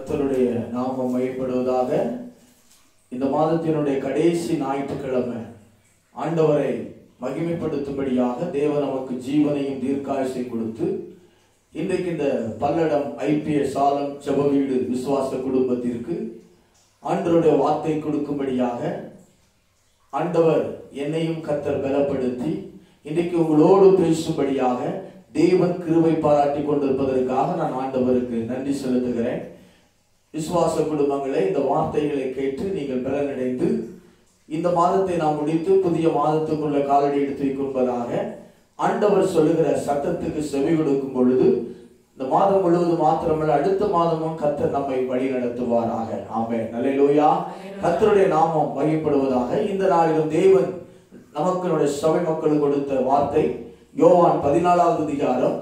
கர்த்தருடைய நாமம் மையப்படுவதாக இந்த மாதத்தினுடைய கடைசி ஞாயிற்றுக்கிழமை ஆண்டவரை மகிமைப்படுத்தும்படியாக தேவன் நமக்கு ஜீவனையும் தீர்க்காயசை கொடுத்து இன்றைக்கு இந்த பல்லடம் ஐபிஎஸ் சாலம் செப வீடு விசுவாச குடும்பத்திற்கு ஆண்டவருடைய வார்த்தை கொடுக்கும்படியாக ஆண்டவர் என்னையும் கத்தர் பலப்படுத்தி இன்றைக்கு உங்களோடு பேசும்படியாக தேவன் கிருபை பாராட்டி கொண்டிருப்பதற்காக நான் ஆண்டவருக்கு நன்றி செலுத்துகிறேன் விசுவாச குடும்பங்களே இந்த வார்த்தைகளை கேட்டு நீங்கள் பலனடைந்து இந்த மாதத்தை நாம் முடித்து புதிய மாதத்துக்குள்ள காலடி எடுத்து வைக்கும்பதாக ஆண்டவர் சொல்லுகிற சத்தத்துக்கு செவி கொடுக்கும் பொழுது இந்த மாதம் முழுவதும் மாத்திரமல்ல அடுத்த மாதமும் கத்தர் நம்மை வழி நடத்துவாராக ஆமே நல்லையா கத்தருடைய நாமம் வகைப்படுவதாக இந்த நாளிலும் தேவன் நமக்கு நம்முடைய சபை மக்களுக்கு கொடுத்த வார்த்தை யோவான் பதினாலாவது அதிகாரம்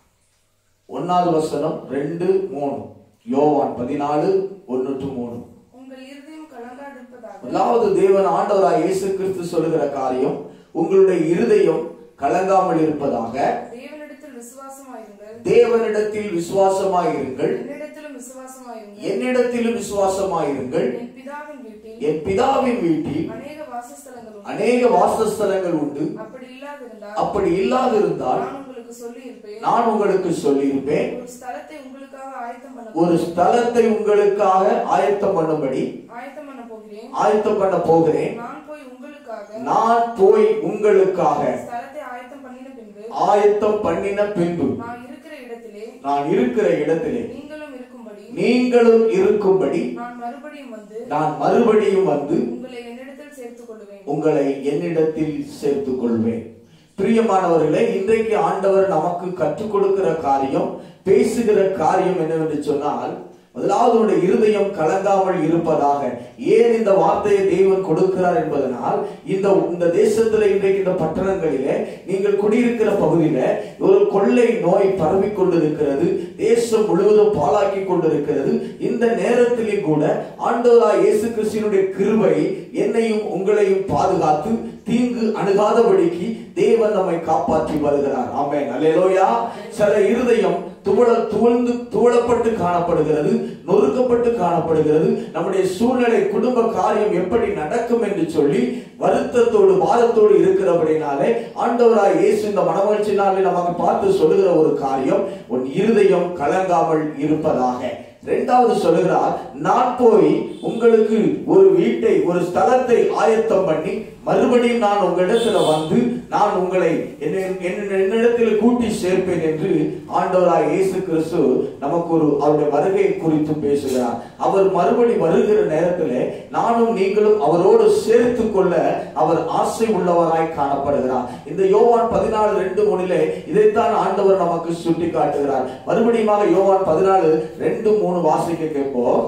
ஒன்னாவது வசனம் ரெண்டு மூணு யோவான் பதினாலு ஒன்னு டு மூணு உங்கள் இருதயம் கலங்காதிருப்பதாக முதலாவது தேவன் ஆண்டவராய் இயேசு கிறிஸ்து சொல்லுகிற காரியம் உங்களுடைய இருதயம் கலங்காமல் இருப்பதாக தேவனிடத்தில் விசுவாசமாயிருங்கள் தேவனிடத்தில் விசுவாசமாயிருங்கள் என்னிடத்திலும் விசுவாசமாயிருங்கள் என்னிடத்திலும் விசுவாசமாயிருங்கள் என் பிதாவின் வீட்டில் என் பிதாவின் வீட்டில் அநேக வாசஸ்தலங்கள் உண்டு அநேக வாசஸ்தலங்கள் உண்டு அப்படி இல்லாதிருந்தால் அப்படி இல்லாதிருந்தால் நான் உங்களுக்கு சொல்லி இருப்பேன் நான் உங்களுக்கு சொல்லியிருப்பேன் ஒரு ஸ்தலத்தை உங்களுக்காக ஆயத்தம் பண்ண ஒரு ஸ்தலத்தை உங்களுக்காக ஆயத்தம் பண்ணும்படி ஆயத்தம் பண்ண போகிறேன் ஆயத்தம் பண்ண போகிறேன் நான் போய் உங்களுக்காக நான் போய் உங்களுக்காக ஸ்தலத்தை ஆயத்தம் பண்ணின பின்பு ஆயத்தம் பண்ணின பின்பு நான் இருக்கிற இடத்திலே நான் இருக்கிற இடத்திலே நீங்களும் இருக்கும்படி நீங்களும் இருக்கும்படி நான் மறுபடியும் வந்து நான் மறுபடியும் வந்து உங்களை என்னிடத்தில் சேர்த்துக் கொள்வேன் உங்களை என்னிடத்தில் சேர்த்துக் கொள்வேன் பிரியமானவர்களே இன்றைக்கு ஆண்டவர் நமக்கு கற்றுக் கொடுக்கிற காரியம் பேசுகிற காரியம் என்னவென்று சொன்னால் முதலாவது உடைய இருதயம் கலங்காமல் இருப்பதாக ஏன் இந்த வார்த்தையை தேவன் கொடுக்கிறார் என்பதனால் இந்த இந்த தேசத்துல இன்றைக்கு இந்த பட்டணங்களிலே நீங்கள் குடியிருக்கிற பகுதியில ஒரு கொள்ளை நோய் பரவி கொண்டிருக்கிறது தேசம் முழுவதும் பாழாக்கி கொண்டிருக்கிறது இந்த நேரத்திலே கூட ஆண்டவராய் இயேசு கிறிஸ்தினுடைய கிருபை என்னையும் உங்களையும் பாதுகாத்து தீங்கு அணுகாதபடிக்கு தேவன் நம்மை காப்பாற்றி வருகிறார் ஆமென் அல்லேலூயா சில இருதயம் துவள துவழ்ந்து துவளப்பட்டு காணப்படுகிறது நொறுக்கப்பட்டு காணப்படுகிறது நம்முடைய சூழ்நிலை குடும்ப காரியம் எப்படி நடக்கும் என்று சொல்லி வருத்தத்தோடு வாதத்தோடு இருக்கிறபடினாலே ஆண்டவராய் இயேசு இந்த மனமகிழ்ச்சி நாளில் நமக்கு பார்த்து சொல்லுகிற ஒரு காரியம் உன் இருதயம் கலங்காமல் இருப்பதாக இரண்டாவது சொல்லுகிறார் நான் போய் உங்களுக்கு ஒரு வீட்டை ஒரு ஸ்தலத்தை ஆயத்தம் பண்ணி மறுபடியும் நான் உங்களிடத்துல வந்து நான் உங்களை என்னை- என்னை- என்னிடத்தில் கூட்டி சேர்ப்பேன் என்று ஆண்டவராய் இயேசு கிறிஸ்து நமக்கு ஒரு அவருடைய வருகையை குறித்து பேசுகிறார் அவர் மறுபடி வருகிற நேரத்திலே நானும் நீங்களும் அவரோடு சேர்த்து கொள்ள அவர் ஆசை உள்ளவராய் காணப்படுகிறார் இந்த யோவான் பதினாலு ரெண்டு மூணிலே இதைத்தான் ஆண்டவர் நமக்கு சுட்டி காட்டுகிறார் மறுபடியும் யோவான் பதினாலு ரெண்டு மூணு வாசிக்க கேட்போம்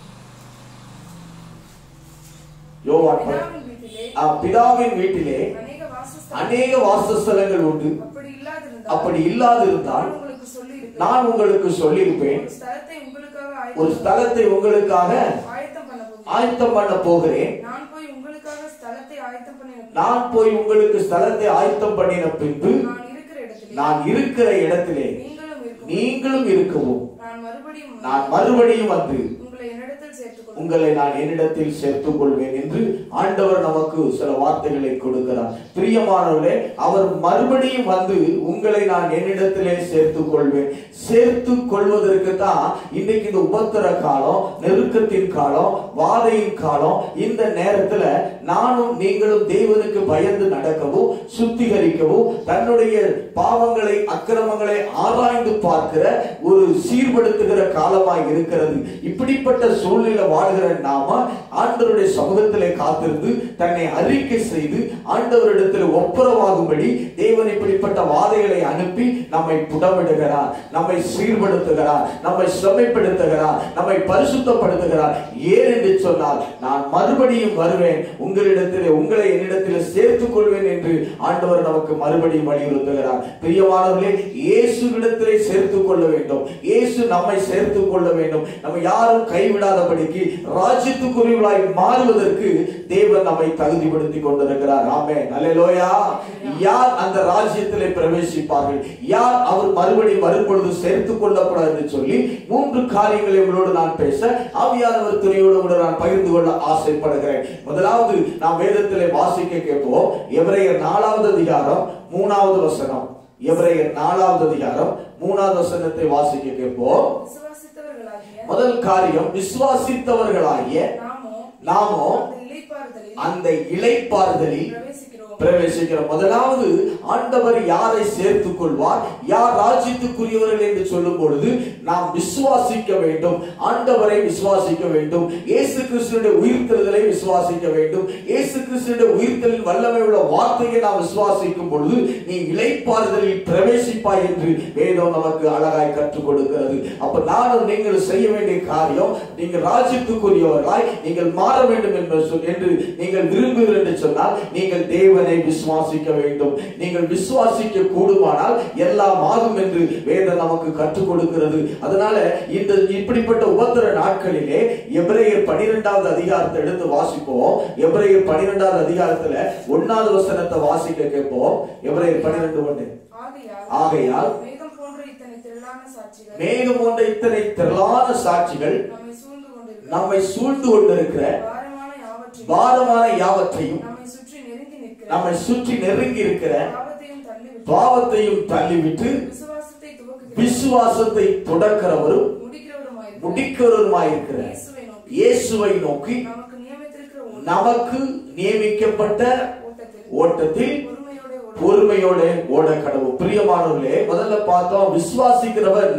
யோவான் பதி- பிதாவின் வீட்டிலே ஆ, பிதாவின் வீட்டிலே அநேக வாசஸ்தலம் அநேக வாசஸ்தலங்கள் உண்டு அப்படி இல்லாதிருந்தால் அப்படி இல்லாதிருந்தால் நான் உங்களுக்கு சொல்லி நான் உங்களுக்கு சொல்லியிருப்பேன் ஒரு ஸ்தலத்தை உங்களுக்காக ஒரு ஆயத்தம் ஸ்தலத்தை உங்களுக்காக ஆயத்தம் பண்ண போகிறேன் ஆயத்தம் பண்ண போகிறேன் நான் போய் உங்களுக்காக ஸ்தலத்தை ஆயத்தம் பண்ணின நான் போய் உங்களுக்கு ஸ்தலத்தை ஆயத்தம் பண்ணின பின்பு நான் இருக்கிற இடத்திலே நான் இருக்கிற இடத்திலே நீங்களும் இருக்கும் நீங்களும் இருக்கவும் நான் மறுபடியும் நான் மறுபடியும் வந்து உங்களை என்னிடத்தில் சேர்த்துக் கொள்வேன் உங்களை நான் என்னிடத்தில் சேர்த்துக் கொள்வேன் என்று ஆண்டவர் நமக்கு சில வார்த்தைகளை கொடுக்கிறார் பிரியமானவர்களே அவர் மறுபடியும் வந்து உங்களை நான் என்னிடத்திலே சேர்த்துக் கொள்வேன் சேர்த்து கொள்வதற்கு தான் இன்னைக்கு இந்த உபத்திர காலம் நெருக்கத்தின் காலம் வாதையின் காலம் இந்த நேரத்துல நானும் நீங்களும் தேவனுக்கு பயந்து நடக்கவும் சுத்திகரிக்கவும் தன்னுடைய பாவங்களை அக்கிரமங்களை ஆராய்ந்து பார்க்கிற ஒரு சீர்படுத்துகிற காலமாய் இருக்கிறது இப்படிப்பட்ட சூழ்நிலை வாழ்கிற நாம ஆண்டவருடைய சமூகத்திலே காத்திருந்து தன்னை அறிக்கை செய்து ஆண்டவரிடத்தில் ஒப்புரவாகும்படி தேவன் இப்படிப்பட்ட வாதைகளை அனுப்பி நம்மை புடமிடுகிறார் நம்மை சீர்படுத்துகிறார் நம்மை செம்மைப்படுத்துகிறார் நம்மை பரிசுத்தப்படுத்துகிறார் ஏன் என்று சொன்னால் நான் மறுபடியும் வருவேன் உங்களிடத்திலே உங்களை என்னிடத்தில் சேர்த்துக் கொள்வேன் என்று ஆண்டவர் நமக்கு மறுபடியும் வலியுறுத்துகிறார் பிரியமானவர்களே இயேசுவிடத்திலே சேர்த்துக் கொள்ள வேண்டும் இயேசு நம்மை சேர்த்துக் கொள்ள வேண்டும் நம்ம யாரும் கைவிடாதபடி மாறும்படிக்கு ராஜ்யத்துக்குரியவர்களாய் மாறுவதற்கு தேவன் நம்மை தகுதிப்படுத்தி கொண்டிருக்கிறார் ஆமே அல்லேலூயா யார் அந்த ராஜ்யத்திலே பிரவேசிப்பார்கள் யார் அவர் மறுபடியும் வரும்பொழுது சேர்த்துக் கொள்ளப்படாது என்று சொல்லி மூன்று காரியங்களை உங்களோடு நான் பேச ஆவியானவர் துறையோடு கூட நான் பகிர்ந்து கொள்ள ஆசைப்படுகிறேன் முதலாவது நாம் வேதத்திலே வாசிக்க கேட்போம் எபிரேயர் நாலாவது அதிகாரம் மூணாவது வசனம் எபிரேயர் நாலாவது அதிகாரம் மூணாவது வசனத்தை வாசிக்க கேட்போம் விசுவாசித்தவர்களாகிய முதல் காரியம் விசுவாசித்தவர்களாகிய நாமோ நாமோ அந்த இளைப்பாறுதலில் அந்த இளைப்பாறுதலில் பிரவேசிக்கிறோம் பிரவேசிக்கிறோம் முதலாவது ஆண்டவர் யாரை சேர்த்துக் கொள்வார் யார் ராஜ்யத்துக்குரியவர்கள் என்று சொல்லும் பொழுது நாம் விசுவாசிக்க வேண்டும் ஆண்டவரை விசுவாசிக்க வேண்டும் இயேசு கிறிஸ்துடைய உயிர்த்தெழுதலை விசுவாசிக்க வேண்டும் இயேசு கிறிஸ்துடைய உயிர்த்தெழுதல் வல்லமை உள்ள வார்த்தையை நாம் விசுவாசிக்கும் பொழுது நீ இளைப்பாறுதலில் பிரவேசிப்பாய் என்று வேதம் நமக்கு அழகாய் கற்றுக் கொடுக்கிறது அப்ப நானும் நீங்கள் செய்ய வேண்டிய காரியம் நீங்கள் ராஜ்யத்துக்குரியவர்களாய் நீங்கள் மாற வேண்டும் என்று சொல்- என்று நீங்கள் விரும்புகிறீர்கள் என்று சொன்னால் நீங்கள் தேவனை விசுவாசிக்க வேண்டும் நீங்கள் விசுவாசிக்க கூடுமானால் எல்லாம் ஆகும் என்று வேதம் நமக்கு கற்றுக் கொடுக்கிறது அதனால இந்த இப்படிப்பட்ட உபத்திர நாட்களிலே எபிரேயர் பனிரெண்டாவது அதிகாரத்தை எடுத்து வாசிப்போம் எபிரேயர் பனிரெண்டாவது அதிகாரத்துல ஒன்னாவது வசனத்தை வாசிக்க கேட்போம் எபிரேயர் பனிரெண்டு ஒன்று ஆகையால் ஆகையால் மேகம் போன்ற இத்தனை திரளான சாட்சிகள் மேகம் போன்ற இத்தனை திரளான சாட்சிகள் நம்மை சூழ்ந்து கொண்டிருக்க நம்மை சூழ்ந்து கொண்டிருக்கிற பாரமான யாவற்றையும் பாரமான யாவற்றையும் நம்மை சுற்றி நெருங்கி நிற்கிற நம்மை சுற்றி நெருங்கி இருக்கிற பாவத்தையும் தள்ளிவிட்டு பாவத்தையும் தள்ளிவிட்டு விசுவாசத்தை துவக்குகிற விசுவாசத்தை தொடக்கிறவரும் முடிக்கிறவருமாயிருக்கிற முடிக்கிறவருமாயிருக்கிற இயேசுவை நோக்கி இயேசுவை நோக்கி நமக்கு நியமித்திருக்கிற ஓ- நமக்கு நியமிக்கப்பட்ட ஓட்டத்தில் ஓட்டத்தில் பொறுமையோட ஓட பொறுமையோட ஓட கடவுள் பிரியமானவர்களே முதல்ல பார்த்தோம் விசுவாசிக்கிறவன்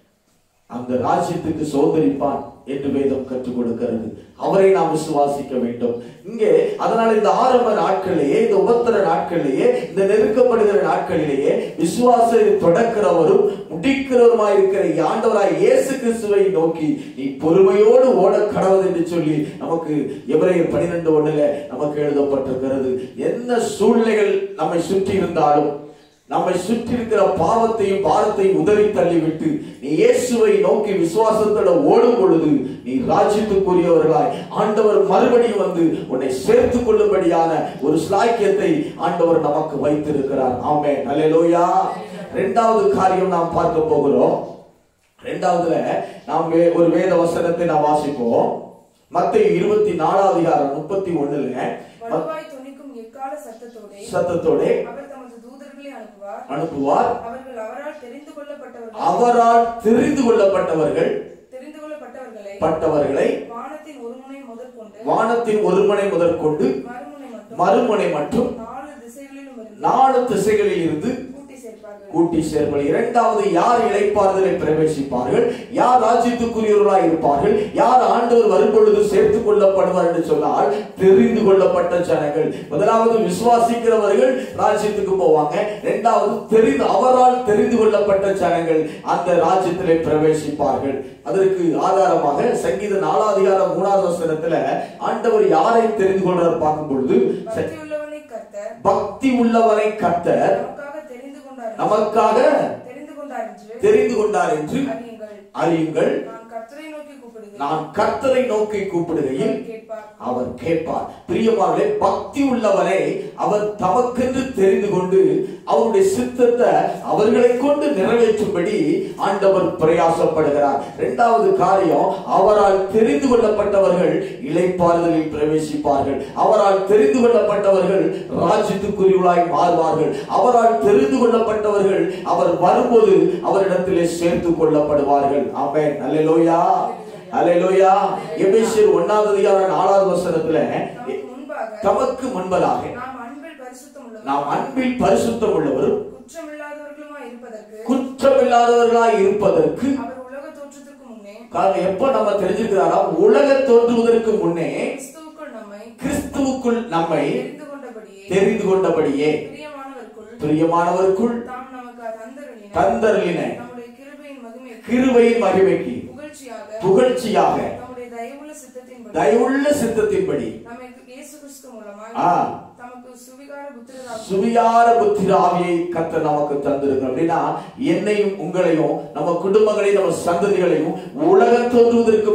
அந்த ராஜ்யத்துக்கு சோதரிப்பான் என்று வேதம் கற்றுக் கொடுக்கிறது அவரை நாம் விசுவாசிக்க வேண்டும் இங்கே அதனால இந்த ஆரம்ப நாட்களிலேயே இந்த உபத்திர நாட்களிலேயே இந்த நெருக்கப்படுகிற நாட்களிலேயே விசுவாசத்தை தொடக்கிறவரும் முடிக்கிறவருமாயிருக்கிற ஆண்டவராய் இயேசு கிறிஸ்துவை நோக்கி நீ பொறுமையோடு ஓட கடவுள் என்று சொல்லி நமக்கு எபிரேயர் பனிரெண்டு ஒண்ணுல நமக்கு எழுதப்பட்டிருக்கிறது என்ன சூழ்நிலைகள் நம்மை சுற்றி இருந்தாலும் நம்மை சுற்றி இருக்கிற பாவத்தையும் பாரத்தையும் உதறி தள்ளிவிட்டு நீ இயேசுவை நோக்கி விசுவாசத்தோட ஓடும் பொழுது நீ ராஜ்யத்துக்குரியவர்களாய் ஆண்டவர் மறுபடியும் வந்து உன்னை சேர்த்துக் கொள்ளும்படியான ஒரு ஸ்லாக்கியத்தை ஆண்டவர் நமக்கு வைத்திருக்கிறார் ஆமே அல்லேலூயா இரண்டாவது காரியம் நாம் பார்க்க போகிறோம் இரண்டாவதுல நாம் வே- ஒரு வேத வசனத்தை நாம் வாசிப்போம் மத்திய இருபத்தி நாலாவது அதிகாரம் முப்பத்தி ஒண்ணுல வலுவாய் துணிக்கும் எக்கால சத்தத்தோடே சத்தத்தோட அவர் தமது தூதர்களை அனுப்புவார் அனுப்புவார் அவர்கள் அவரால் தெரிந்து கொள்ளப்பட்டவர்கள் அவரால் தெரிந்து கொள்ளப்பட்டவர்கள் தெரிந்து கொள்ளப்பட்டவர்களை பட்டவர்களை வானத்தின் ஒரு முனை முதற்கொண்டு வானத்தின் ஒருமுனை முதற்கொண்டு மறுமுனை மட்டும் மறுமுனை மற்றும் நாலு திசைகளிலும் இருந்து நாலு திசைகளில் இருந்து கூட்டி சேர்ப்பார்கள் கூட்டி சேர்ப்பது இரண்டாவது யார் இளைப்பாறுதலை பிரவேசிப்பார்கள் யார் ராஜ்யத்துக்குரியவர்களாய் இருப்பார்கள் யார் ஆண்டவர் வரும்பொழுது சேர்த்துக் கொள்ளப்படுவார் என்று சொன்னால் தெரிந்து கொள்ளப்பட்ட ஜனங்கள் முதலாவது விசுவாசிக்கிறவர்கள் ராஜ்யத்துக்கு போவாங்க இரண்டாவது தெரிந்து அவரால் தெரிந்து கொள்ளப்பட்ட ஜனங்கள் அந்த ராஜ்யத்திலே பிரவேசிப்பார்கள் அதற்கு ஆதாரமாக சங்கீத நாலாதிகாரம் மூணாவது வசனத்துல ஆண்டவர் யாரை தெரிந்து கொள்றார் பார்க்கும் பொழுது பக்தி உள்ளவனை கர்த்தர் பக்தி உள்ளவரை கர்த்தர் நமக்காக தெரிந்து கொண்டார் நமக்காக தெரிந்து கொண்டார் என்று தெரிந்து கொண்டார் என்று அறியுங்கள் அறியுங்கள் நான் கர்த்தரை நோக்கி கூப்பிடுகிறேன் நான் கர்த்தரை நோக்கி கூப்பிடுகையில் அவர் கேட்பார் அவர் கேட்பார் பிரியமானே பக்தி உள்ளவரை அவர் தமக்கென்று தெரிந்து கொண்டு அவருடைய சித்தத்தை அவர்களை கொண்டு நிறைவேற்றும்படி ஆண்டவர் பிரயாசப்படுகிறார் இரண்டாவது காரியம் அவரால் தெரிந்து கொள்ளப்பட்டவர்கள் இளைப்பாறுதலில் பிரவேசிப்பார்கள் அவரால் தெரிந்து கொள்ளப்பட்டவர்கள் ராஜ்யத்துக்குரியவர்களாய் மாறுவார்கள் அவரால் தெரிந்து கொள்ளப்பட்டவர்கள் அவர் வரும்போது அவரிடத்திலே சேர்த்துக் கொள்ளப்படுவார்கள் ஆமென் அல்லேலூயா அல்லேலூயா எபேசியர் ஒன்னாவது அதிகாரம் நாலாவது வசனத்துல நமக்கு முன்பாக தமக்கு முன்பதாக நாம் அன்பில் பரிசுத்தம் உள்ளவர் நாம் அன்பில் பரிசுத்தம் உள்ளவரும் குற்றமில்லாதவர்களுமாய் இருப்பதற்கு குற்றமில்லாதவர்களாய் இருப்பதற்கு அவர் உலக தோற்றத்திற்கு முன்னே காரணம் எப்ப நம்ம தெரிஞ்சுக்கிறாரா உலக தோன்றுவதற்கு முன்னே கிறிஸ்துவுக்குள் நம்மை கிறிஸ்துவுக்குள் நம்மை தெரிந்து கொண்டபடியே தெரிந்து கொண்டபடியே பிரியமானவருக்குள் பிரியமானவருக்குள் தாம் நமக்கு தந்தருளின தந்தருளின நம்முடைய கிருபையின் மகிமை கிருபையின் மகிமைக்கு புகழ்ச்சியாக புகழ்ச்சியாக நம்முடைய தயவுள்ள சித்தத்தின்படி தயவுள்ள சித்தத்தின்படி நம்மை இயேசு கிறிஸ்து மூலமாய் ஆ. தமக்கு சுவிகார புத்திரராக சுவியார புத்திராவியை கத்த நமக்கு தந்திருங்க அப்படின்னா என்னையும் உங்களையும் நம்ம குடும்பங்களையும் நம்ம சந்ததிகளையும் உலகம் தோன்றுவதற்கு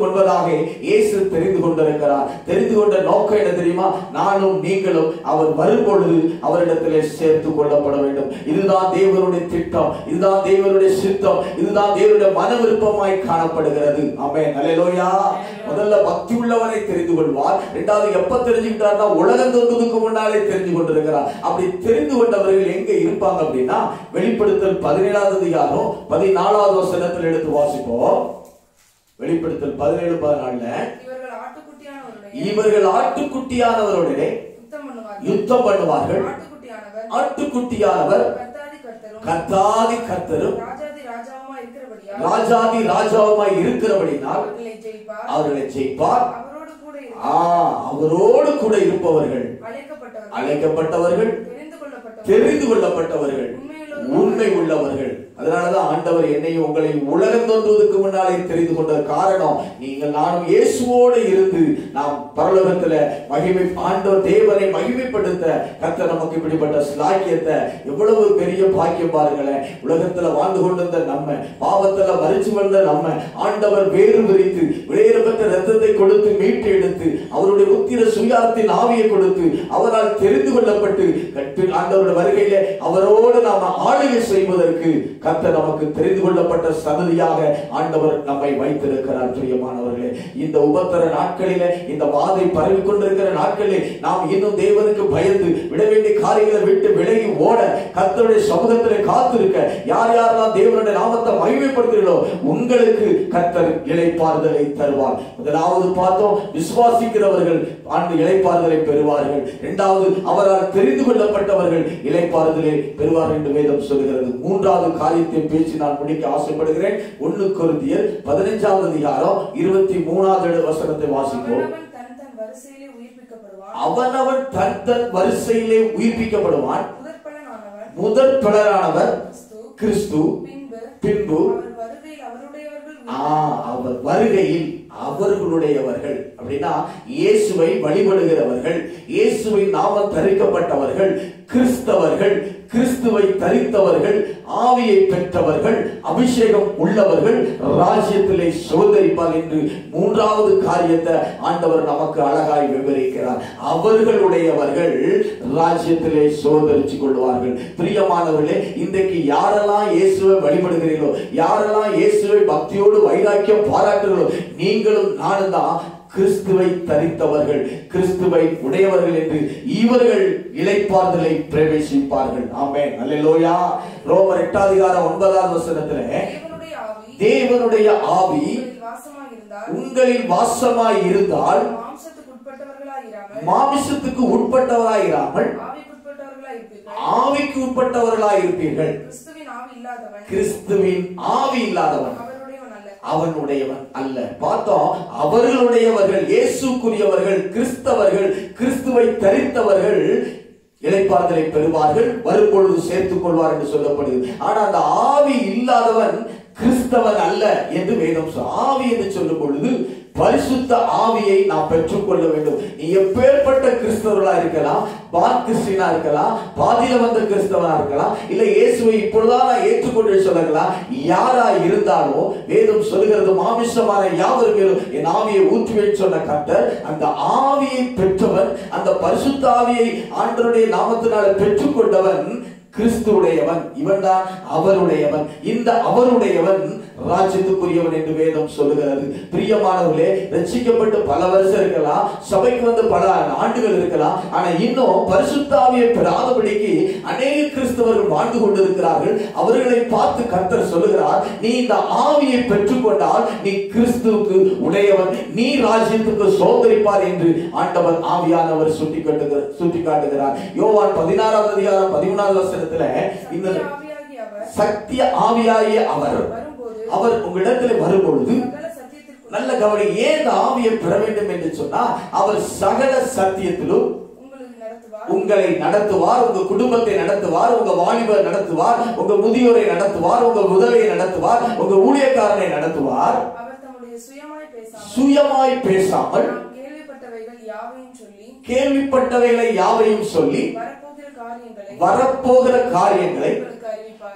முன்பதாக இயேசு தெரிந்து கொண்டிருக்கிறார் தெரிந்து கொண்ட நோக்கம் என்ன தெரியுமா நானும் நீங்களும் அவர் வரும்பொழுது அவரிடத்திலே சேர்த்து கொள்ளப்பட வேண்டும் இதுதான் தேவனுடைய திட்டம் இதுதான் தேவனுடைய சித்தம் இதுதான் தேவனுடைய மன விருப்பமாய் காணப்படுகிறது ஆமென் அல்லேலூயா முதல்ல பக்தி உள்ளவரை தெரிந்து கொள்வார் இரண்டாவது எப்ப தெரிஞ்சுக்கிட்டார்னா உலகம் தோன்றதுக்கு முன்னாலே தெரிந்து கொண்டிருக்கிறார் அப்படி தெரிந்து கொண்டவர்கள் எங்க இருப்பாங்க அப்படின்னா வெளிப்படுத்தல் பதினேழாவது அதிகாரம் பதினாலாவது வசனத்தில் எடுத்து வாசிப்போம் வெளிப்படுத்தல் பதினேழு பதினாலுல இவர்கள் ஆட்டுக்குட்டியானவருடைய இவர்கள் ஆட்டுக்குட்டியானவருடனே யுத்தம் பண்ணுவார்கள் யுத்தம் பண்ணுவார்கள் ஆட்டுக்குட்டியானவர் ஆட்டுக்குட்டியானவர் கர்த்தாதி கர்த்தரும் கர்த்தாதி கர்த்தரும் ராஜாதி ராஜாவுமா இருக்கிறபடியால் ராஜாதி ராஜாவுமாய் இருக்கிறபடினால் அவர்களை ஜெயிப்பார் அவர்களை ஜெயிப்பார் அவரோடு கூட இரு- ஆ அவரோடு கூட இருப்பவர்கள் அழைக்கப்பட்டவர்கள் அழைக்கப்பட்டவர்கள் தெரிந்து கொள்ளப்பட்டவர்கள் தெரிந்து கொள்ளப்பட்டவர்கள் உண்மையுள்ளவர்கள் உண்மை உள்ளவர்கள் அதனாலதான் ஆண்டவர் என்னையும் உங்களை உலகம் தோன்றுவதற்கு முன்னாலே தெரிந்து கொண்ட காரணம் நீங்கள் நானும் இயேசுவோடு இருந்து நாம் பரலோகத்துல மகிமை ஆண்டவர் தேவனை மகிமைப்படுத்த கர்த்தர் நமக்கு இப்படிப்பட்ட ஸ்லாக்கியத்தை எவ்வளவு பெரிய பாக்கியம் பாருங்களேன் உலகத்துல வாழ்ந்து கொண்டிருந்த நம்ம பாவத்துல மறிச்சு வந்த நம்ம ஆண்டவர் வேறு பிரித்து விளையப்பட்ட ரத்தத்தை கொடுத்து மீட்டு எடுத்து அவருடைய முத்திர சுயாத்தின் ஆவியை கொடுத்து அவரால் தெரிந்து கொள்ளப்பட்டு கற்று ஆண்டவருடைய வருகையில அவரோடு நாம ஆளுகை செய்வதற்கு கர்த்தர் நமக்கு தெரிந்து கொள்ளப்பட்ட சந்ததியாக ஆண்டவர் நம்மை வைத்திருக்கிறார் பிரியமானவர்களே இந்த உபத்தர நாட்களிலே இந்த வாதை பரவி கொண்டிருக்கிற நாட்களிலே நாம் இன்னும் தேவனுக்கு பயந்து விட வேண்டிய காரியங்களை விட்டு விலகி ஓட கர்த்தருடைய சமூகத்திலே காத்திருக்க யார் யாரெல்லாம் தேவனுடைய நாமத்தை மகிமைப்படுத்துகிறோ உங்களுக்கு கர்த்தர் இளைப்பாறுதலை தருவார் முதலாவது பார்த்தோம் விசுவாசிக்கிறவர்கள் ஆண்டு இளைப்பாறுதலை பெறுவார்கள் இரண்டாவது அவரால் தெரிந்து கொள்ளப்பட்டவர்கள் இளைப்பாறுதலை பெறுவார்கள் என்று வேதம் சொல்கிறது மூன்றாவது காரியத்தை பேசி நான் முடிக்க ஆசைப்படுகிறேன் ஒன்னு கொருந்தியர் பதினைஞ்சாவது அதிகாரம் இருபத்தி மூணாவது வசனத்தை வாசிப்போம் அவனவன் தன் தன் வரிசையிலே உயிர்ப்பிக்கப்படுவான் அவனவன் தன் தன் வரிசையிலே உயிர்ப்பிக்கப்படுவான் முதற்பலனானவன் முதற் பலரானவர் கிறிஸ்து கிறிஸ்து பின்பு பின்பு அவர் வருகையில் அவருடையவர்கள் ஆ, அவர் வருகையில் அவர்களுடையவர்கள் அப்படின்னா இயேசுவை வழிபடுகிறவர்கள் இயேசுவை நாம தரிக்கப்பட்டவர்கள் கிறிஸ்தவர்கள் கிறிஸ்துவை தரித்தவர்கள் ஆவியை பெற்றவர்கள் அபிஷேகம் உள்ளவர்கள் ராஜ்யத்திலே சுதரிப்பார் என்று மூன்றாவது காரியத்தை ஆண்டவர் நமக்கு அழகாய் விவரிக்கிறார் அவர்களுடையவர்கள் ராஜ்யத்திலே சுதரிச்சு கொள்வார்கள் பிரியமானவர்களே இன்றைக்கு யாரெல்லாம் இயேசுவை வழிபடுகிறீர்களோ யாரெல்லாம் இயேசுவை பக்தியோடு வைராக்கியம் பாராட்டுகிறோ நீங்களும் நானும் தான் கிறிஸ்துவை தரித்தவர்கள் கிறிஸ்துவை உடையவர்கள் என்று இவர்கள் இளைப்பாறுதலை பிரவேசிப்பார்கள் ஆமென் அல்லேலூயா ரோமர் எட்டாம் அதிகாரம் ஒன்பதாவது வசனத்துல தேவனுடைய ஆவி தேவனுடைய ஆவி உங்களில் வாசமாக இருந்தால் உங்களில் வாசமாய் இருந்தால் மாம்சத்துக்கு உட்பட்டவர்களாய் இராமல் மாமிசத்துக்கு உட்பட்டவராயிராமல் ஆவிக்குட்பட்டவர்களாய் இருப்பீர்கள் ஆவிக்கு உட்பட்டவர்களாய் இருப்பீர்கள் கிறிஸ்துவின் ஆவி இல்லாதவன் கிறிஸ்துவின் ஆவி இல்லாதவன் அவருடையவன் அல்ல அவனுடையவன் அல்ல பார்த்தோம் அவர்களுடையவர்கள் இயேசுக்குரியவர்கள் கிறிஸ்தவர்கள் கிறிஸ்துவை தரித்தவர்கள் இளைப்பாறுதலை பெறுவார்கள் வரும்பொழுது சேர்த்துக் கொள்வார் என்று சொல்லப்படுது ஆனா அந்த ஆவி இல்லாதவன் கிறிஸ்தவன் அல்ல என்று வேதம் சொல் ஆவி என்று சொல்லும் பொழுது பரிசுத்த ஆவியை நாம் பெற்றுக்கொள்ள வேண்டும் நீ எப்பேற்பட்ட கிறிஸ்தவர்களா இருக்கலாம் பாத் கிறிஸ்டினா இருக்கலாம் பாதியில வந்த கிறிஸ்தவனா இருக்கலாம் இல்ல இயேசுவை இப்பொழுதான் நான் ஏற்றுக்கொண்டு சொல்லலாம் யாரா இருந்தாலும் வேதம் சொல்லுகிறது மாமிசமான யாவர் மேலும் என் ஆவியை ஊற்றுவேன் சொன்ன கர்த்தர் அந்த ஆவியை பெற்றவன் அந்த பரிசுத்த ஆவியை ஆண்டருடைய நாமத்தினால பெற்றுக்கொண்டவன் கிறிஸ்துவுடையவன் இவன்தான் அவருடையவன் இந்த அவருடையவன் ராஜ்யத்துக்குரியவன் என்று வேதம் சொல்லுகிறது பிரியமானவர்களே ரட்சிக்கப்பட்டு பல வருஷம் இருக்கலாம் சபைக்கு வந்து பல ஆண்டுகள் இருக்கலாம் ஆனா இன்னும் பரிசுத்தாவியை பெறாதபடிக்கு அநேக கிறிஸ்தவர்கள் வாழ்ந்து கொண்டிருக்கிறார்கள் அவர்களை பார்த்து கர்த்தர் சொல்லுகிறார் நீ இந்த ஆவியை பெற்றுக்கொண்டால் நீ கிறிஸ்துவுக்கு உடையவன் நீ ராஜ்யத்துக்கு சோதரிப்பார் என்று ஆண்டவர் ஆவியானவர் சுட்டி காட்டுகிறார் சுட்டி காட்டுகிறார் யோவான் பதினாறாவது அதிகாரம் பதிமூணாவது வசனத்துல இந்த சத்திய ஆவியாகிய அவர் சத்திய ஆவியாகிய அவர் வரும்போது அவர் உங்களிடத்தில் வரும்பொழுது சகல சத்தியத்திற்கு நல்ல கவனி ஏன் இந்த ஆவியை பெற வேண்டும் என்று சொன்னா அவர் சகல சத்தியத்திலும் உங்களுக்கு நடத்துவார் உங்களை நடத்துவார் உங்க குடும்பத்தை நடத்துவார் உங்க வாலிபர் நடத்துவார் உங்க முதியோரை நடத்துவார் உங்க உதவியை நடத்துவார் உங்க ஊழியக்காரனை நடத்துவார் அவர் தம்முடைய சுயமாய் பேசாமல் சுயமாய் பேசாமல் நாம் கேள்விப்பட்டவைகள் யாவையும் சொல்லி கேள்விப்பட்டவைகளை யாவையும் சொல்லி வரப்போகிற காரியங்களை வரப்போகிற காரியங்களை உங்களுக்கு அறிவிப்பார்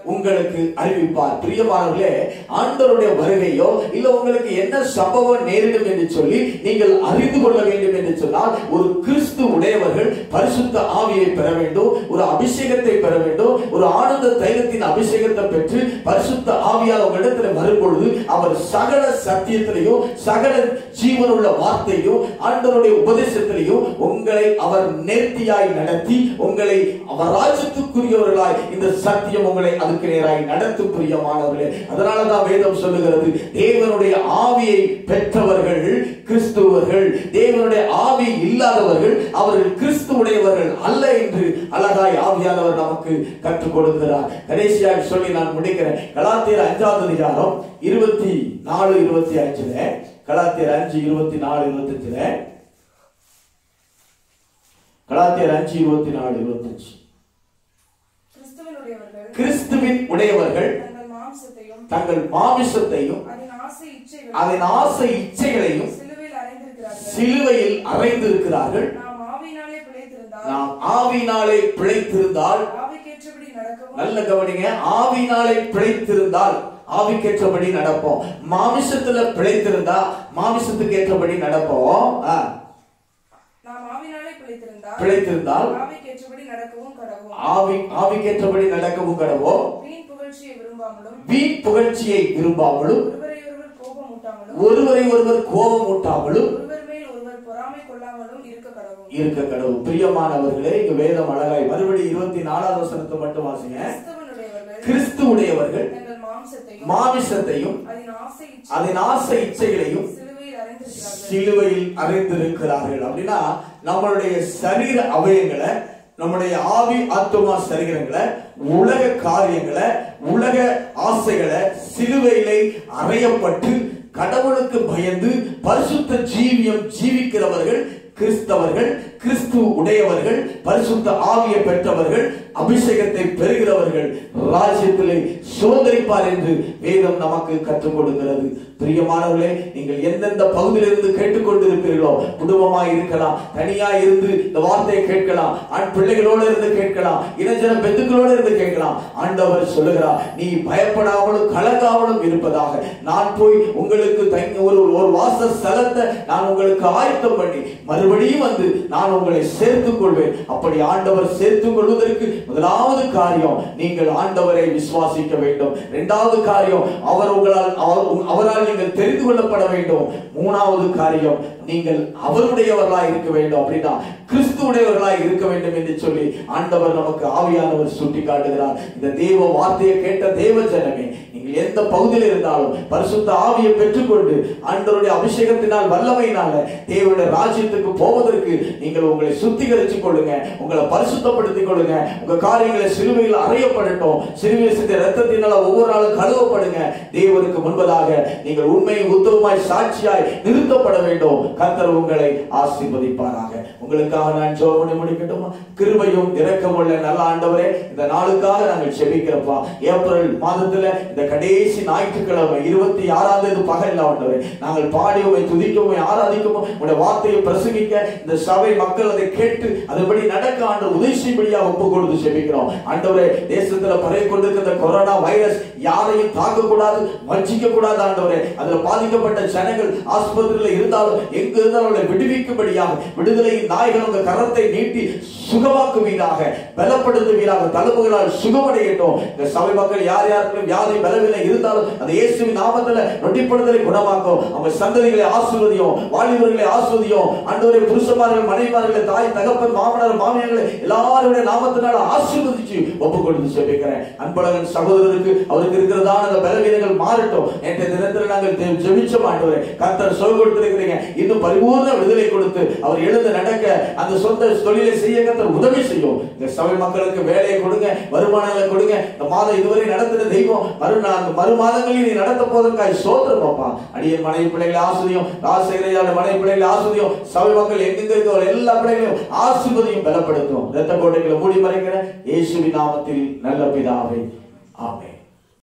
உங்களுக்கு அறிவிப்பார் பிரியமானவர்களே ஆண்டவருடைய வருகையோ இல்ல உங்களுக்கு என்ன சம்பவம் நேரிடும் என்று சொல்லி நீங்கள் அறிந்து கொள்ள வேண்டும் என்று சொன்னால் ஒரு கிறிஸ்து உடையவர்கள் பரிசுத்த ஆவியை பெற வேண்டும் ஒரு அபிஷேகத்தை பெற வேண்டும் ஒரு ஆனந்த தைலத்தின் அபிஷேகத்தை பெற்று பரிசுத்த ஆவியால் உங்களிடத்தில் வரும்பொழுது அவர் சகல சத்தியத்திலையும் சகல ஜீவனுள்ள வார்த்தையும் ஆண்டவருடைய உபதேசத்திலையும் உங்களை அவர் நேர்த்தியாய் நடத்தி உங்களை அவர் ராஜ்யத்துக்குரியவர்களாய் இந்த சத்தியம் உங்களை அதுக்கு நேராய் நடத்தும் பிரியமானவர்களே அதனாலதான் வேதம் சொல்லுகிறது தேவனுடைய ஆவியை பெற்றவர்கள் கிறிஸ்துவர்கள் தேவனுடைய ஆவி இல்லாதவர்கள் அவர்கள் கிறிஸ்துவுடையவர்கள் அல்ல என்று அழகாய் ஆவியானவர் நமக்கு கற்றுக் கொடுக்கிறார் கடைசியாக சொல்லி நான் முடிக்கிறேன் கலாத்தியர் அஞ்சாவது அதிகாரம் இருபத்தி நாலு இருபத்தி அஞ்சுல கலாத்தியர் அஞ்சு இருபத்தி நாலு இருபத்தி அஞ்சுல கலாத்தியர் அஞ்சு இருபத்தி நாலு இருபத்தி அஞ்சு கிறிஸ்துவனுடையவர்கள் கிறிஸ்துவின் உடையவர்கள் தங்கள் மாம்சத்தையும் தங்கள் மாமிசத்தையும் அதன் ஆசை இச்சைகளையும் அதன் ஆசை இச்சைகளையும் சிலுவையில் அறைந்திருக்கிறார்கள் சிலுவையில் அறைந்திருக்கிறார்கள் நாம் ஆவியினாலே பிழைத்திருந்தால் நாம் ஆவினாலே பிழைத்திருந்தால் ஆவிக்கேற்றபடி நடக்கவும் நல்ல கவனிங்க ஆவினாலே பிழைத்திருந்தால் ஆவிக்கேற்றபடி நடப்போம் மாமிசத்துல பிழைத்திருந்தா மாமிசத்துக்கு ஏற்றபடி நடப்போம் ஆ, நாம் ஆவினாலே பிழைத்திருந்தால் பிழைத்திருந்தால் ஆவிக்கேற்றபடி நடக்கவும் கடவும் ஆவி ஆவிக்கேற்றபடி நடக்கவும் கடவோம் வீண் புகழ்ச்சியை விரும்பாமலும் வீண் புகழ்ச்சியை விரும்பாமலும் ஒருவரை ஒருவர் கோபமூட்டாமலும் ஒருவரை ஒருவர் கோபம் ஊட்டாமலும் ஒருவர் மேல் ஒருவர் பொறாமை கொள்ளாமலும் இருக்க கடவும் இருக்க கடவுள் பிரியமானவர்களே இங்க வேதம் அழகாய் மறுபடி இருபத்தி நாலாவது வசனத்தை மட்டும் வாசிங்க கிறிஸ்தவனுடையவர்கள் கிறிஸ்து உடையவர்கள் தங்கள் மாம்சத்தையும் மாமிசத்தையும் அதன் ஆசை இச்சை அதன் ஆசை இச்சைகளையும் சிலுவையில் அறைந்திருக்கிறார்கள் சிலுவையில் அறிந்திருக்கிறார்கள் அப்படின்னா நம்மளுடைய சரீர அவயங்களை நம்முடைய ஆவி ஆத்துமா சரீரங்களை உலக காரியங்களை உலக ஆசைகளை சிலுவையிலே அறையப்பட்டு கடவுளுக்கு பயந்து பரிசுத்த ஜீவியம் ஜீவிக்கிறவர்கள் கிறிஸ்தவர்கள் கிறிஸ்து உடையவர்கள் பரிசுத்த ஆவியை பெற்றவர்கள் அபிஷேகத்தை பெறுகிறவர்கள் ராஜ்யத்திலே சுதந்திரிப்பார் என்று வேதம் நமக்கு கற்றுக் கொடுக்கிறது பிரியமானவர்களே நீங்கள் எந்தெந்த பகுதியிலிருந்து கேட்டுக்கொண்டிருப்பீர்களோ குடும்பமாய் இருக்கலாம் தனியா இருந்து இந்த வார்த்தையை கேட்கலாம் ஆண் பிள்ளைகளோடு இருந்து கேட்கலாம் இனஜன பெத்துக்களோடு இருந்து கேட்கலாம் ஆண்டவர் சொல்லுகிறார் நீ பயப்படாமலும் கலங்காமலும் இருப்பதாக நான் போய் உங்களுக்கு தங்கி ஒரு ஒரு வாச ஸ்தலத்தை நான் உங்களுக்கு ஆயத்தம் பண்ணி மறுபடியும் வந்து நான் உங்களை சேர்த்துக் கொள்வேன் அப்படி ஆண்டவர் சேர்த்துக் கொள்வதற்கு முதலாவது காரியம் நீங்கள் ஆண்டவரை விசுவாசிக்க வேண்டும் இரண்டாவது காரியம் அவர் உங்களால் அவர் உங்- அவரால் நீங்கள் தெரிந்து கொள்ளப்பட வேண்டும் மூணாவது காரியம் நீங்கள் அவருடையவர்களாய் இருக்க வேண்டும் அப்படின்னா கிறிஸ்துவுடையவர்களாய் இருக்க வேண்டும் என்று சொல்லி ஆண்டவர் நமக்கு ஆவியானவர் சுட்டி காட்டுகிறார் இந்த தேவ வார்த்தையை கேட்ட தேவ ஜனமே நீங்கள் எந்த பகுதியில் இருந்தாலும் பரிசுத்த ஆவியை பெற்றுக்கொண்டு ஆண்டவருடைய அபிஷேகத்தினால் வல்லமையினால தேவனுடைய ராஜ்யத்துக்கு போவதற்கு நீங்கள் உங்களை சுத்திகரித்துக் கொள்ளுங்க உங்களை பரிசுத்தப்படுத்திக் கொள்ளுங்க உங்க காரியங்களை சிலுவையில் அறையப்படட்டும் சிலுவையில் சிந்த ரத்தத்தினால ஒவ்வொரு நாளும் கழுவப்படுங்க தேவனுக்கு முன்பதாக நீங்கள் உண்மையை உத்தமமாய் சாட்சியாய் நிறுத்தப்பட வேண்டும் கர்த்தர் உங்களை ஆசீர்வதிப்பாராக உங்களுக்காக நான் ஜெபம் பண்ணி முடிக்கட்டுமா கிருபையும் இரக்கமுள்ள நல்ல ஆண்டவரே இந்த நாளுக்காக நாங்கள் செபிக்கிறப்பா ஏப்ரல் மாதத்துல இந்த கடைசி ஞாயிற்றுக்கிழமை இருபத்தி ஆறாம் தேதி பகல் ஆண்டவரே நாங்கள் பாடி உமை துதிக்கவும் ஆராதிக்கவும் உடைய வார்த்தையை பிரசங்கிக்க இந்த சபை மக்கள் அதை கேட்டு அதுபடி நடக்க ஆண்டு உதவி செய்யும்படியாக ஒப்பு கொடுத்து செபிக்கிறோம் ஆண்டவரே தேசத்துல பரவி கொண்டிருக்கிற இந்த கொரோனா வைரஸ் யாரையும் தாக்க கூடாது வஞ்சிக்க கூடாது ஆண்டவரே அதுல பாதிக்கப்பட்ட ஜனங்கள் ஆஸ்பத்திரியில் இருந்தாலும் எங்க இருந்தாலும் அவர்களை விடுவிக்கும்படியாக விடுதலையின் நாய்கள் உங்க கரத்தை நீட்டி சுகமாக்குவீராக பலப்படுத்துவீராக தழும்புகளால் சுகமடையட்டும் இந்த சபை மக்கள் யார் யாருக்கும் வியாதி பலவில்லை இருந்தாலும் அந்த இயேசுவின் நாமத்துல நொட்டிப்படுதலை குணமாக்கும் அவங்க சந்ததிகளை ஆசிர்வதியும் வாலிபர்களை ஆசிர்வதியும் ஆண்டவரை புருஷமார்கள் மனைவிமார்களை தாய் தகப்பன் மாமனார் மாமியார்களை எல்லாருடைய நாமத்தினால ஆசீர்வதிச்சு ஒப்பு கொடுத்து செபிக்கிறேன் அன்பழகன் சகோதரருக்கு அவருக்கு இருக்கிறதான அந்த பலவீனங்கள் மாறட்டும் என்ற தினத்தில் நாங்கள் தே- ஜெபிச்சோம் ஆண்டவரே கர்த்தர் சொல் கொடுத்திருக்கிறீங்க இன்னும் பரிபூர்ண விடுதலை கொடுத்து அவர் எழுந்து நடக்க அந்த சொந்த தொழிலை செய்ய கர்த்தர் உதவி செய்யும் இந்த சபை மக்களுக்கு வேலையை கொடுங்க வருமானங்களை கொடுங்க இந்த மாதம் இதுவரை நடத்தின தெய்வம் மறு அந்த மறு மாதங்களில் நீ நடத்த போவதற்காக சோதரம் பாப்பா அடியன் மனைவி பிள்ளைகளை ஆசிரியம் ராசகிரையான மனைவி பிள்ளைகளை ஆசிரியம் சபை மக்கள் எங்கெங்க இருக்கிற எல்லா பிள்ளைகளையும் ஆசிர்வதியும் பலப்படுத்தும் இரத்த கோட்டைகளை மூடி மறைக்கிற இயேசுவின் நாமத்தில் நல்ல பிதாவே ஆமென்